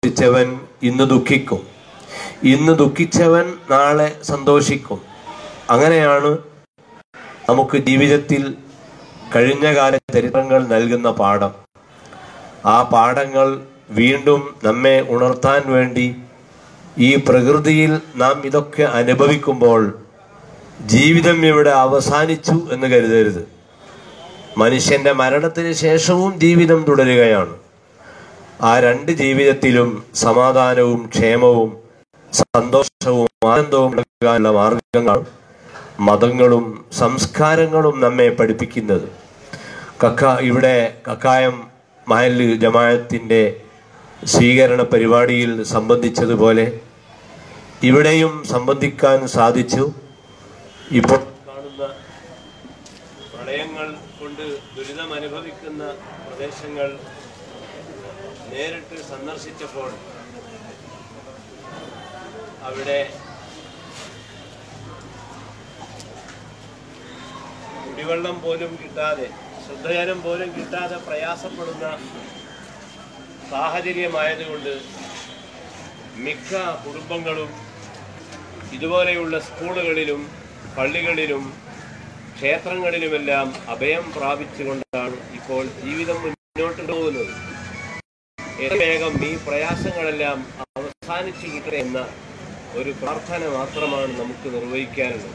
സന്തോഷിച്ചവൻ ഇന്ന് ദുഃഖിക്കും ഇന്ന് ദുഃഖിച്ചവൻ നാളെ സന്തോഷിക്കും അങ്ങനെയാണ് നമുക്ക് ജീവിതത്തിൽ കഴിഞ്ഞ കാല ചരിത്രങ്ങൾ നൽകുന്ന പാഠം ആ പാഠങ്ങൾ വീണ്ടും നമ്മെ ഉണർത്താൻ വേണ്ടി ഈ പ്രകൃതിയിൽ നാം ഇതൊക്കെ അനുഭവിക്കുമ്പോൾ ജീവിതം ഇവിടെ അവസാനിച്ചു എന്ന് കരുതരുത് മനുഷ്യന്റെ മരണത്തിന് ശേഷവും ജീവിതം തുടരുകയാണ് ആ രണ്ട് ജീവിതത്തിലും സമാധാനവും ക്ഷേമവും സന്തോഷവും ആനന്ദവും നൽകാനുള്ള മാർഗങ്ങൾ മതങ്ങളും സംസ്കാരങ്ങളും നമ്മെ പഠിപ്പിക്കുന്നത് കക്ക ഇവിടെ കക്കായം മഹല് ജമാഅത്തിന്റെ സ്വീകരണ പരിപാടിയിൽ സംബന്ധിച്ചതുപോലെ ഇവിടെയും സംബന്ധിക്കാൻ സാധിച്ചു ഇപ്പോൾ കാണുന്ന പ്രളയങ്ങൾ കൊണ്ട് ദുരിതം അനുഭവിക്കുന്ന പ്രദേശങ്ങൾ നേരിട്ട് സന്ദർശിച്ചപ്പോൾ അവിടെ കുടിവെള്ളം പോലും കിട്ടാതെ ശുദ്ധജലം പോലും കിട്ടാതെ പ്രയാസപ്പെടുന്ന സാഹചര്യമായതുകൊണ്ട് മിക്ക കുടുംബങ്ങളും ഇതുപോലെയുള്ള സ്കൂളുകളിലും പള്ളികളിലും ക്ഷേത്രങ്ങളിലുമെല്ലാം അഭയം പ്രാപിച്ചുകൊണ്ടാണ് ഇപ്പോൾ ജീവിതം മുന്നോട്ട് പോകുന്നത് എത്ര വേഗം ഈ പ്രയാസങ്ങളെല്ലാം അവസാനിച്ചു കിട്ടട്ടെ എന്ന ഒരു പ്രാർത്ഥന മാത്രമാണ് നമുക്ക് നിർവഹിക്കാനുള്ളത്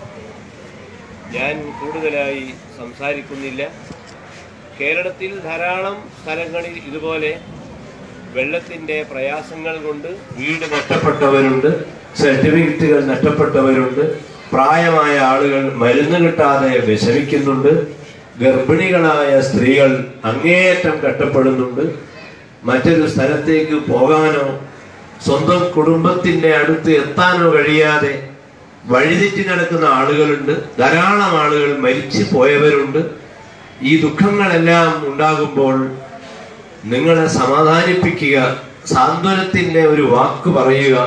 ഞാൻ കൂടുതലായി സംസാരിക്കുന്നില്ല കേരളത്തിൽ ധാരാളം സ്ഥലങ്ങളിൽ ഇതുപോലെ വെള്ളത്തിന്റെ പ്രയാസങ്ങൾ കൊണ്ട് വീട് നഷ്ടപ്പെട്ടവരുണ്ട് സർട്ടിഫിക്കറ്റുകൾ നഷ്ടപ്പെട്ടവരുണ്ട് പ്രായമായ ആളുകൾ മരുന്ന് കിട്ടാതെ വിഷമിക്കുന്നുണ്ട് ഗർഭിണികളായ സ്ത്രീകൾ അങ്ങേയറ്റം കഷ്ടപ്പെടുന്നുണ്ട് മറ്റൊരു സ്ഥലത്തേക്ക് പോകാനോ സ്വന്തം കുടുംബത്തിന്റെ അടുത്ത് എത്താനോ കഴിയാതെ വഴിതെറ്റി നടക്കുന്ന ആളുകളുണ്ട് ധാരാളം ആളുകൾ മരിച്ചു പോയവരുണ്ട് ഈ ദുഃഖങ്ങളെല്ലാം ഉണ്ടാകുമ്പോൾ നിങ്ങളെ സമാധാനിപ്പിക്കുക സാന്ത്വനത്തിന്റെ ഒരു വാക്ക് പറയുക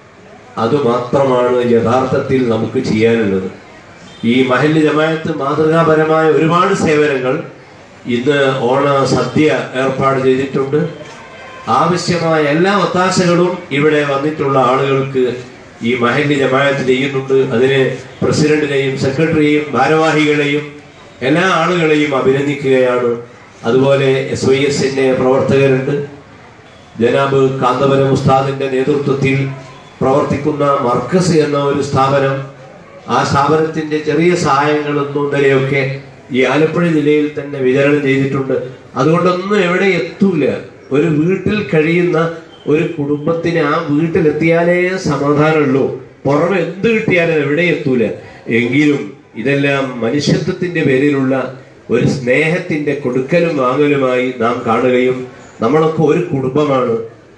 അതുമാത്രമാണ് യഥാർത്ഥത്തിൽ നമുക്ക് ചെയ്യാനുള്ളത് ഈ മഹല്ല് ജമായത്ത് മാതൃകാപരമായ ഒരുപാട് സേവനങ്ങൾ ഇന്ന് ഓണ സദ്യ ഏർപ്പാട് ചെയ്തിട്ടുണ്ട് ആവശ്യമായ എല്ലാ ഒത്താശകളും ഇവിടെ വന്നിട്ടുള്ള ആളുകൾക്ക് ഈ മഹല്ല് ജമായത്ത് ചെയ്യുന്നുണ്ട് അതിന് പ്രസിഡന്റിനെയും സെക്രട്ടറിയെയും ഭാരവാഹികളെയും എല്ലാ ആളുകളെയും അഭിനന്ദിക്കുകയാണ് അതുപോലെ എസ് വൈ എസിന്റെ പ്രവർത്തകരുണ്ട് ജനാബ് കാന്തപുരം ഉസ്താദിന്റെ നേതൃത്വത്തിൽ പ്രവർത്തിക്കുന്ന മർക്കസ് എന്ന ഒരു സ്ഥാപനം ആ സ്ഥാപനത്തിന്റെ ചെറിയ സഹായങ്ങളൊന്നും ഇന്നലെയൊക്കെ ഈ ആലപ്പുഴ ജില്ലയിൽ തന്നെ വിതരണം ചെയ്തിട്ടുണ്ട് അതുകൊണ്ടൊന്നും എവിടെ എത്തൂല ഒരു വീട്ടിൽ കഴിയുന്ന ഒരു കുടുംബത്തിന് ആ വീട്ടിലെത്തിയാലേ സമാധാനമുള്ളൂ പുറമെ എന്ത് കിട്ടിയാലും എവിടെ എത്തൂല എങ്കിലും ഇതെല്ലാം മനുഷ്യത്വത്തിന്റെ പേരിലുള്ള ഒരു സ്നേഹത്തിന്റെ കൊടുക്കലും വാങ്ങലുമായി നാം കാണുകയും നമ്മളൊക്കെ ഒരു കുടുംബമാണ്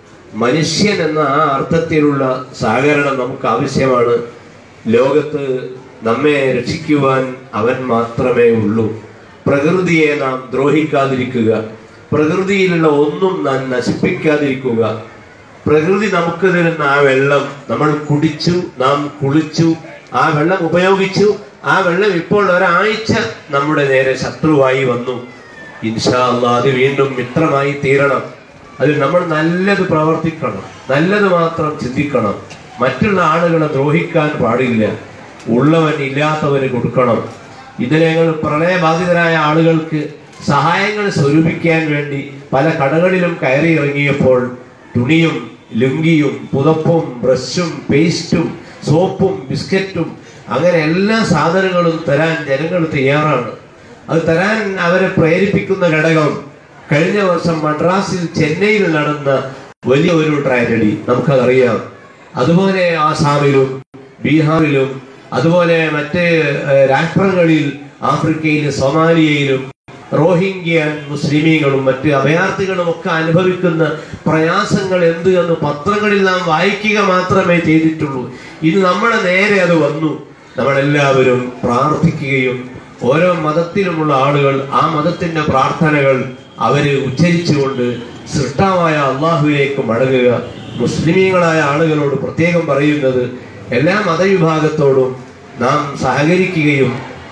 മനുഷ്യൻ എന്ന ആ അർത്ഥത്തിലുള്ള സഹകരണം നമുക്ക് ആവശ്യമാണ് ലോകത്ത് നമ്മെ രക്ഷിക്കുവാൻ അവൻ മാത്രമേ ഉള്ളൂ പ്രകൃതിയെ നാം ദ്രോഹിക്കാതിരിക്കുക പ്രകൃതിയിലുള്ള ഒന്നും നാം നശിപ്പിക്കാതിരിക്കുക പ്രകൃതി നമുക്ക് തരുന്ന ആ വെള്ളം നമ്മൾ കുടിച്ചു നാം കുളിച്ചു ആ വെള്ളം ഉപയോഗിച്ചു ആ വെള്ളം ഇപ്പോൾ ഒരാഴ്ച നമ്മുടെ നേരെ ശത്രുവായി വന്നു ഇൻഷാ അള്ളാ അത് വീണ്ടും മിത്രമായി തീരണം അതിൽ നമ്മൾ നല്ലത് പ്രവർത്തിക്കണം നല്ലത് മാത്രം ചിന്തിക്കണം മറ്റുള്ള ആളുകളെ ദ്രോഹിക്കാൻ പാടില്ല ഉള്ളവൻ ഇല്ലാത്തവന് കൊടുക്കണം ഇതിനെ ഞങ്ങൾ പ്രളയബാധിതരായ ആളുകൾക്ക് സഹായങ്ങൾ സ്വരൂപിക്കാൻ വേണ്ടി പല കടകളിലും കയറി ഇറങ്ങിയപ്പോൾ തുണിയും ലുങ്കിയും പുതപ്പും ബ്രഷും പേസ്റ്റും സോപ്പും ബിസ്ക്കറ്റും അങ്ങനെ എല്ലാ സാധനങ്ങളും തരാൻ ജനങ്ങൾ തയ്യാറാണ് അത് തരാൻ അവരെ പ്രേരിപ്പിക്കുന്ന ഘടകം കഴിഞ്ഞ വർഷം മദ്രാസിൽ ചെന്നൈയിൽ നടന്ന വലിയ ഒരു ട്രാജഡി നമുക്കതറിയാം അതുപോലെ ആസാമിലും ബീഹാറിലും അതുപോലെ മറ്റ് ഏഹ്, രാഷ്ട്രങ്ങളിൽ ആഫ്രിക്കയിലും സൊമാലിയയിലും റോഹിംഗ്യൻ മുസ്ലിമീങ്ങളും മറ്റ് അഭയാർത്ഥികളും ഒക്കെ അനുഭവിക്കുന്ന പ്രയാസങ്ങൾ എന്ത് എന്ന് പത്രങ്ങളിൽ നാം വായിക്കുക മാത്രമേ ചെയ്തിട്ടുള്ളൂ ഇത് നമ്മുടെ നേരെ അത് വന്നു നമ്മളെല്ലാവരും പ്രാർത്ഥിക്കുകയും ഓരോ മതത്തിലുമുള്ള ആളുകൾ ആ മതത്തിന്റെ പ്രാർത്ഥനകൾ അവര് ഉച്ചരിച്ചുകൊണ്ട് സൃഷ്ടാവായ അള്ളാഹുവിലേക്ക് മടങ്ങുക മുസ്ലിമീങ്ങളായ ആളുകളോട് പ്രത്യേകം പറയുന്നത് എല്ലാ മതവിഭാഗത്തോടും നാം സഹകരിക്കുകയും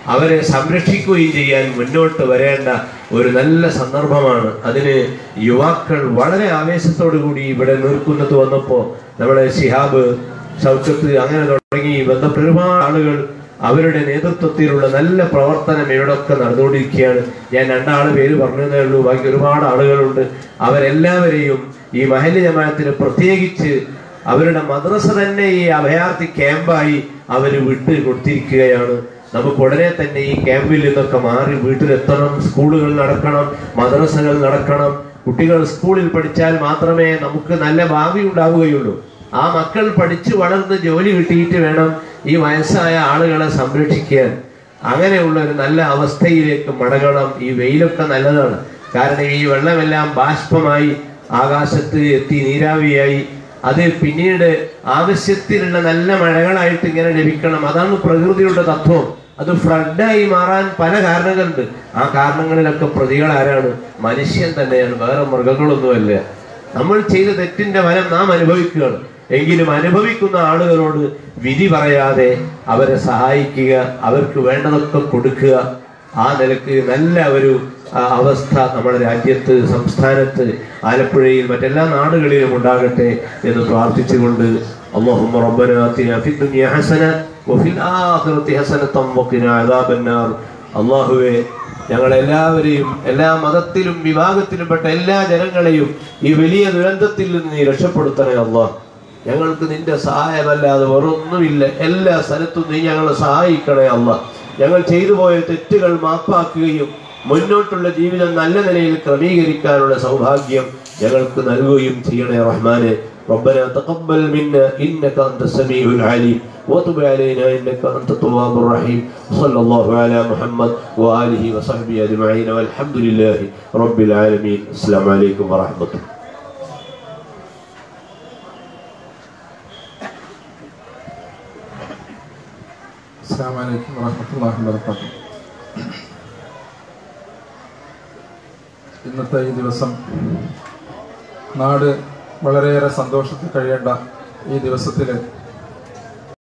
അവരെ സംരക്ഷിക്കുകയും ചെയ്യാൻ മുന്നോട്ട് വരേണ്ട ഒരു നല്ല സന്ദർഭമാണ് അതിന് യുവാക്കൾ വളരെ ആവേശത്തോടു കൂടി ഇവിടെ നിൽക്കുന്നത് വന്നപ്പോൾ നമ്മുടെ ശിഹാബ് ഷൗക്കത്ത് അങ്ങനെ തുടങ്ങി ബന്ധപ്പെട്ട ഒരുപാട് ആളുകൾ അവരുടെ നേതൃത്വത്തിലുള്ള നല്ല പ്രവർത്തനം ഇവിടൊക്കെ നടന്നുകൊണ്ടിരിക്കുകയാണ് ഞാൻ രണ്ടാള് പേര് പറഞ്ഞതേ ഉള്ളൂ ബാക്കി ഒരുപാട് ആളുകളുണ്ട് അവരെല്ലാവരെയും ഈ മഹല്ല് ജമാഅത്തിന് പ്രത്യേകിച്ച് അവരുടെ മദ്രസ തന്നെ ഈ അഭയാർത്ഥി ക്യാമ്പായി അവർ വിട്ട് കൊടുത്തിരിക്കുകയാണ് നമുക്ക് ഉടനെ തന്നെ ഈ ക്യാമ്പിൽ നിന്നൊക്കെ മാറി വീട്ടിലെത്തണം സ്കൂളുകൾ നടക്കണം മദ്രസകൾ നടക്കണം കുട്ടികൾ സ്കൂളിൽ പഠിച്ചാൽ മാത്രമേ നമുക്ക് നല്ല ഭാവി ഉണ്ടാവുകയുള്ളൂ ആ മക്കൾ പഠിച്ചു വളർന്ന് ജോലി കിട്ടിയിട്ട് വേണം ഈ വയസ്സായ ആളുകളെ സംരക്ഷിക്കാൻ അങ്ങനെയുള്ള ഒരു നല്ല അവസ്ഥയിലേക്ക് മടങ്ങണം ഈ വെയിലൊക്കെ നല്ലതാണ് കാരണം ഈ വെള്ളമെല്ലാം ബാഷ്പമായി ആകാശത്ത് എത്തി നീരാവിയായി അത് പിന്നീട് ആവശ്യത്തിനുള്ള നല്ല മഴകളായിട്ട് ഇങ്ങനെ ലഭിക്കണം അതാണ് പ്രകൃതിയുടെ തത്വം അത് ഫ്ലഡായി മാറാൻ പല കാരണങ്ങളുണ്ട് ആ കാരണങ്ങളിലൊക്കെ പ്രതികൾ ആരാണ് മനുഷ്യൻ തന്നെയാണ് വേറെ മൃഗങ്ങളൊന്നുമല്ല നമ്മൾ ചെയ്ത തെറ്റിന്റെ ഫലം നാം അനുഭവിക്കുകയാണ് എങ്കിലും അനുഭവിക്കുന്ന ആളുകളോട് വിധി പറയാതെ അവരെ സഹായിക്കുക അവർക്ക് വേണ്ടതൊക്കെ കൊടുക്കുക ആ നിലക്ക് നല്ല ഒരു ആ, അവസ്ഥ നമ്മുടെ രാജ്യത്ത് സംസ്ഥാനത്ത് ആലപ്പുഴയിൽ മറ്റെല്ലാ നാടുകളിലും ഉണ്ടാകട്ടെ എന്ന് പ്രാർത്ഥിച്ചുകൊണ്ട് اللهم ربنا آتنا في الدنيا حسنة وفي الآخرة حسنة وقنا عذاب النار അള്ളാഹുവെ ഞങ്ങളെല്ലാവരെയും എല്ലാ മതത്തിലും വിഭാഗത്തിലും പെട്ട എല്ലാ ജനങ്ങളെയും ഈ വലിയ ദുരന്തത്തിൽ നിന്ന് നീ രക്ഷപ്പെടുത്തണേ അള്ളാഹ് ഞങ്ങൾക്ക് നിന്റെ സഹായമല്ലാതെ വേറൊന്നുമില്ല എല്ലാ സ്ഥലത്തും നീ ഞങ്ങളെ സഹായിക്കണേ അല്ല ഞങ്ങൾ ചെയ്തു പോയ തെറ്റുകൾ മാപ്പാക്കുകയും മുന്നോട്ടുള്ള ജീവിതം നല്ല നിലയിൽ ക്രമീകരിക്കാനുള്ള സൗഭാഗ്യം ഞങ്ങൾക്ക് നൽകുകയും ചെയ്യണേ റഹ്മാനെ ربنا تقبل منا انك انت السميع العليم وتب علينا انك انت التواب الرحيم صلى الله على محمد واله وصحبه اجمعين والحمد لله رب العالمين السلام عليكم ورحمه الله അസ്സാം വലൈക്കും വാഹമത്തല്ലാഹി വാബർക്കാത്തു ഇന്നത്തെ ഈ ദിവസം നാട് വളരെയേറെ സന്തോഷത്തിൽ കഴിയേണ്ട ഈ ദിവസത്തിൽ